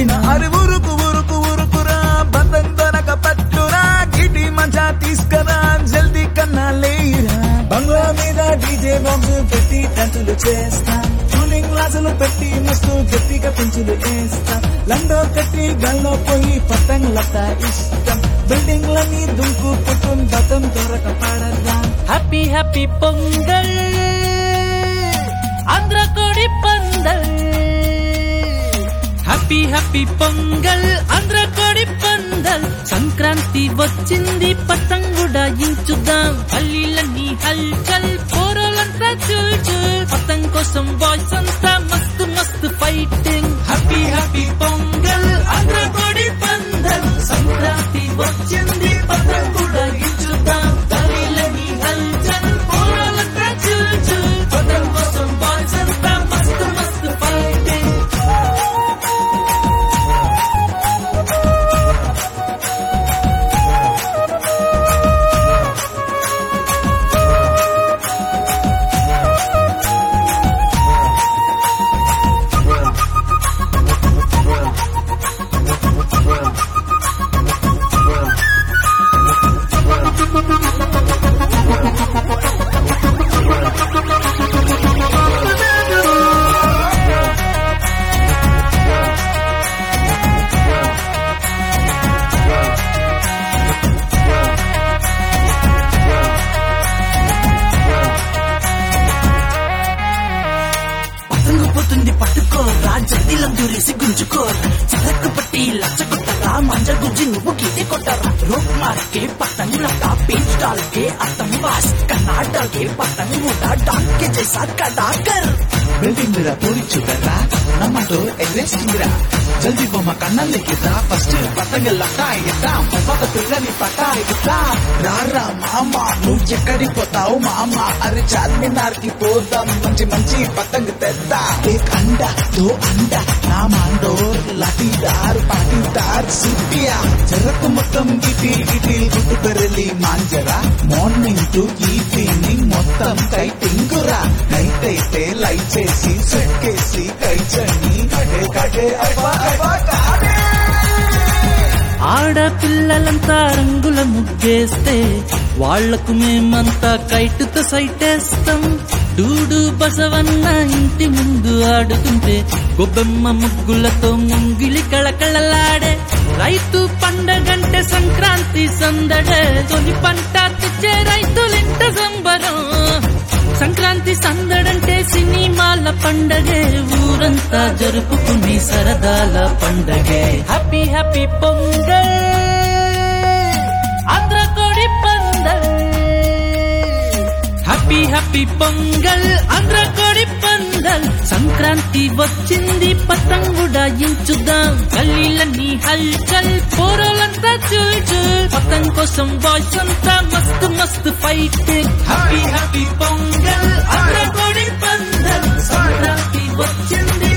అయిన అరి ఉరుకు ఉరుకు ఉరుకురా బంధం దొరక పట్టురా గిటి మజా తీసుకురా జల్దీ కన్నా లేరా బంగ్లా మీద డీజే బాక్స్ పెట్టి డంచులు చేస్తా కూలింగ్ గ్లాసులు పెట్టి మస్తు గట్టిగా పెంచులు వేస్తా లండో కట్టి గల్లో పోయి పతంగులత ఇష్టం బిల్డింగ్లన్నీ దుంకు పుట్టున్ బతం దొరక పడదా హ్యాపీ హ్యాపీ పొంగల్ ఆంధ్ర కోడి పందల్ హ్యాపీ హ్యాపీ పొంగల్ ఆంధ్ర కోడి పందల్ సంక్రాంతి వచ్చింది పతంగుడా ఇంచుదాం పల్లీలన్నీ హల్చల్ పోరోలంతా చూల్ చూల్ పతంగ్ కోసం బాయ్స్ అంతా మస్తు మస్తు fighting happy happy Pongal Andhra కోడి పందల్ సంక్రాంతి వచ్చింది పతంగుడా ఇంచుదాం పల్లీలన్నీ హల్చల్ పోరోలంతా చూల్ చూల్ పతంగ్ కోసం బాయ్స్ అంతా మస్తు మస్తు ఫైటింగ్ పతంగు పోతుంది పట్టుకో రాజతిలం దూరేసి గుంజుకో చిరకు పట్టి లచ్చ కొట్టరా మంజ గుజ్జి నువ్వు గీతే కొట్టరా రోప్ మార్కే పతంగులట పేజ్ డాల్కే అతం వాస్ కర్ణాటకే పతంగుడ డాన్కే జైసా కడాకర్ బిల్డింగ్ మీద పోరిచుదరా నమ్మతో ఎగ్రెస్టింగ్రా జల్దీ బొమ్మ కన్నల్లెక్కిద్దా ఫస్ట్ పతంగెల్లట ఎట్టా మొదట పిల్లని పట్టా ఎట్టా రారా మామ నువ్వు ఎక్కడికి పోతావు మామ అరే చార్మినార్ కి పోదాం మంచి మంచి పతంగ తెద్దా ఏక్ అండా దో అండా నా మాండోర్ లటీదార్ పాటీదార్ సిట్టియా చెరకు మొత్తం గిటి గిటి గుట్టు పెరలి మాంజరా మార్నింగ్ టు ఈవినింగ్ మొత్తం కైటింగురా నైట్ అయితే లైట్ చేసి సెక్కేసి కైచని కడే కడే అబ్బా అబ్బా కాడే ఆడపిల్లలంతా రంగుల ముగ్గేస్తే వాళ్లకు మేమంతా కైటుతో సైటేస్తాం డూడు బసవన్న ఇంటి ముందు ఆడుతుంటే గొబ్బెమ్మ ముగ్గులతో ముంగిలి కళకళలాడే రైతు పండగంటే సంక్రాంతి సందడే తొలి పంట తెచ్చే రైతులింట సంబరం సంక్రాంతి సందడంటే సినిమాల పండగే ఊరంతా జరుపుకునే సరదాల పండగే హ్యాపీ హ్యాపీ పొంగల్ ఆంధ్ర కోడి పందల్ హ్యాపీ హ్యాపీ పొంగల్ ఆంధ్ర కోడి పందల్ సంక్రాంతి వచ్చింది పతంగుడా ఇంచుదాం గల్లీలన్నీ హల్చల్ పోరోలంతా చూల్ చూల్ పతంగ్ కోసం బాయ్స్ అంతా మస్తు మస్తు fighting happy happy Pongal Andhra కోడి పందల్ సంక్రాంతి వచ్చింది